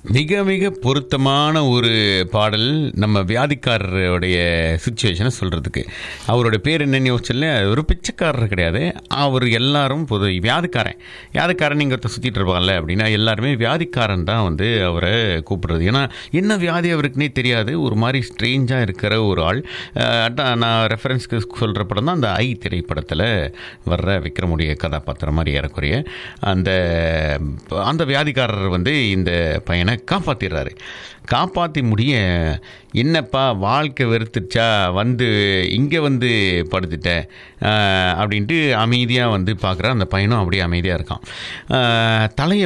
மிக மிக பொருத்தமான ஒரு பாடல் நம்ம வியாதிக்காரருடைய சுச்சுவேஷனை சொல்கிறதுக்கு அவருடைய பேர் என்னன்னு யோசிச்சல ஒரு பிச்சைக்காரர் கிடையாது அவர் எல்லாரும் பொது வியாதிக்காரன் வியாதிக்காரன் நீங்கள் ஒருத்தர் சுற்றிட்டு இருப்பாங்கல்ல அப்படின்னா எல்லாருமே வியாதிக்காரன் தான் வந்து அவரை கூப்பிடுறது ஏன்னா என்ன வியாதி அவருக்குனே தெரியாது ஒரு மாதிரி ஸ்ட்ரேஞ்சாக இருக்கிற ஒரு ஆள் அஹ், அதான் நான் ரெஃபரன்ஸ்க்கு சொல்கிற படம் தான் அந்த ஐ திரைப்படத்தில் வர்ற விக்ரமுடைய கதாபாத்திரம் மாதிரி ஏறக்குறைய அந்த அந்த வியாதிக்காரர் வந்து இந்த பையனை காப்பாற்றிடுறாரு காப்பாற்றி முடிய என்னப்பா வாழ்க்கை வெறுத்துச்சா வந்து இங்கே வந்து படுத்துட்ட ஆஹ், அப்படின்ட்டு அமைதியாக வந்து பார்க்குற அந்த பையனும் அப்படியே அமைதியாக இருக்கான் ஆஹ், தலையை